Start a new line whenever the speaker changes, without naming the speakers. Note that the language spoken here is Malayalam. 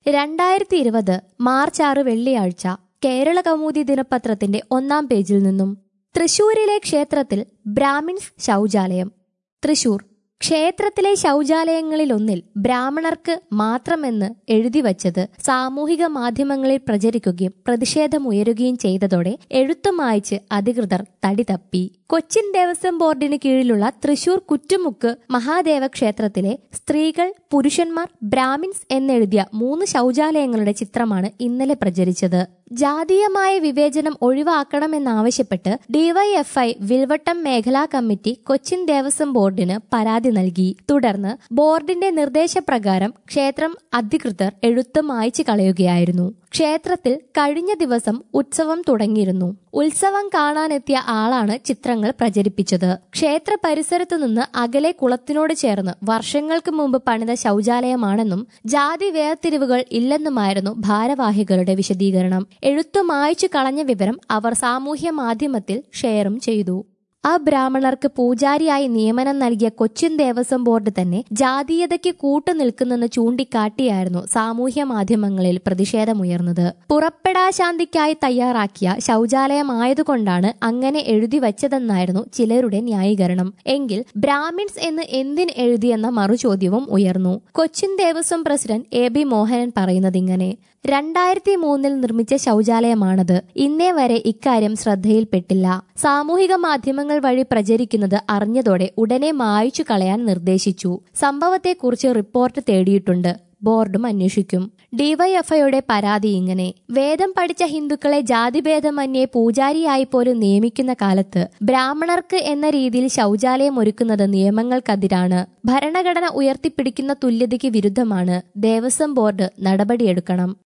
രണ്ടായിരത്തി ഇരുപത് മാർച്ച് ആറ് വെള്ളിയാഴ്ച കേരള കൗമുദി ദിനപത്രത്തിന്റെ ഒന്നാം പേജിൽ നിന്നും തൃശൂരിലെ ക്ഷേത്രത്തിൽ ബ്രാഹ്മിൺസ് ശൗചാലയം തൃശൂർ ക്ഷേത്രത്തിലെ ശൗചാലയങ്ങളിലൊന്നിൽ ബ്രാഹ്മണർക്ക് മാത്രമെന്ന് എഴുതി വച്ചത് സാമൂഹിക മാധ്യമങ്ങളിൽ പ്രചരിക്കുകയും പ്രതിഷേധമുയരുകയും ചെയ്തതോടെ എഴുത്തു മായ്ച്ച് അധികൃതർ തടി തപ്പി കൊച്ചിൻ ദേവസ്വം ബോർഡിന് കീഴിലുള്ള തൃശൂർ കുറ്റുമുക്ക് മഹാദേവ ക്ഷേത്രത്തിലെ സ്ത്രീകൾ പുരുഷന്മാർ ബ്രാഹ്മിൻസ് എന്നെഴുതിയ മൂന്ന് ശൗചാലയങ്ങളുടെ ചിത്രമാണ് ഇന്നലെ പ്രചരിച്ചത് ജാതീയമായ വിവേചനം ഒഴിവാക്കണമെന്നാവശ്യപ്പെട്ട് ഡിവൈഎഫ്ഐ വിൽവട്ടം മേഖലാ കമ്മിറ്റി കൊച്ചിൻ ദേവസ്വം ബോർഡിന് പരാതി നൽകി തുടർന്ന് ബോർഡിന്റെ നിർദ്ദേശപ്രകാരം ക്ഷേത്രം അധികൃതർ എഴുത്ത് മായ്ച്ചു കളയുകയായിരുന്നു ക്ഷേത്രത്തിൽ കഴിഞ്ഞ ദിവസം ഉത്സവം തുടങ്ങിയിരുന്നു ഉത്സവം കാണാനെത്തിയ ആളാണ് ചിത്രങ്ങൾ പ്രചരിപ്പിച്ചത് ക്ഷേത്ര പരിസരത്തു നിന്ന് അകലെ കുളത്തിനോട് ചേർന്ന് വർഷങ്ങൾക്ക് മുമ്പ് പണിത ശൗചാലയമാണെന്നും ജാതി വേർതിരിവുകൾ ഇല്ലെന്നുമായിരുന്നു ഭാരവാഹികളുടെ വിശദീകരണം എഴുത്തു മായ്ച്ചു കളഞ്ഞ വിവരം അവർ സാമൂഹ്യ മാധ്യമത്തിൽ ഷെയറും ചെയ്തു അബ്രാഹ്മണർക്ക് പൂജാരിയായി നിയമനം നൽകിയ കൊച്ചിൻ ദേവസ്വം ബോർഡ് തന്നെ ജാതീയതയ്ക്ക് കൂട്ടുനിൽക്കുന്നെന്ന് ചൂണ്ടിക്കാട്ടിയായിരുന്നു സാമൂഹ്യ മാധ്യമങ്ങളിൽ പ്രതിഷേധമുയർന്നത് പുറപ്പെടാശാന്തിക്കായി തയ്യാറാക്കിയ ശൗചാലയമായതുകൊണ്ടാണ് അങ്ങനെ എഴുതി വച്ചതെന്നായിരുന്നു ചിലരുടെ ന്യായീകരണം എങ്കിൽ ബ്രാഹ്മിൺസ് എന്ന് എന്തിന് എഴുതിയെന്ന മറുചോദ്യവും ഉയർന്നു Cochin Devaswom president A B Mohanan പറയുന്നതിങ്ങനെ രണ്ടായിരത്തി മൂന്നിൽ നിർമ്മിച്ച ശൗചാലയമാണത് ഇന്നേ വരെ ഇക്കാര്യം ശ്രദ്ധയിൽപ്പെട്ടില്ല സാമൂഹിക മാധ്യമങ്ങൾ വഴി പ്രചരിക്കുന്നത് അറിഞ്ഞതോടെ ഉടനെ മായ്ച്ചു കളയാൻ നിർദ്ദേശിച്ചു സംഭവത്തെക്കുറിച്ച് റിപ്പോർട്ട് തേടിയിട്ടുണ്ട് ബോർഡും അന്വേഷിക്കും ഡിവൈഎഫ്ഐയുടെ പരാതി ഇങ്ങനെ വേദം പഠിച്ച ഹിന്ദുക്കളെ ജാതിഭേദമന്യേ പൂജാരിയായി പോലും നിയമിക്കുന്ന കാലത്ത് ബ്രാഹ്മണർക്ക് എന്ന രീതിയിൽ ശൗചാലയം ഒരുക്കുന്നത് നിയമങ്ങൾക്കെതിരാണ് ഭരണഘടന ഉയർത്തിപ്പിടിക്കുന്ന തുല്യതയ്ക്ക് വിരുദ്ധമാണ് ദേവസ്വം ബോർഡ് നടപടിയെടുക്കണം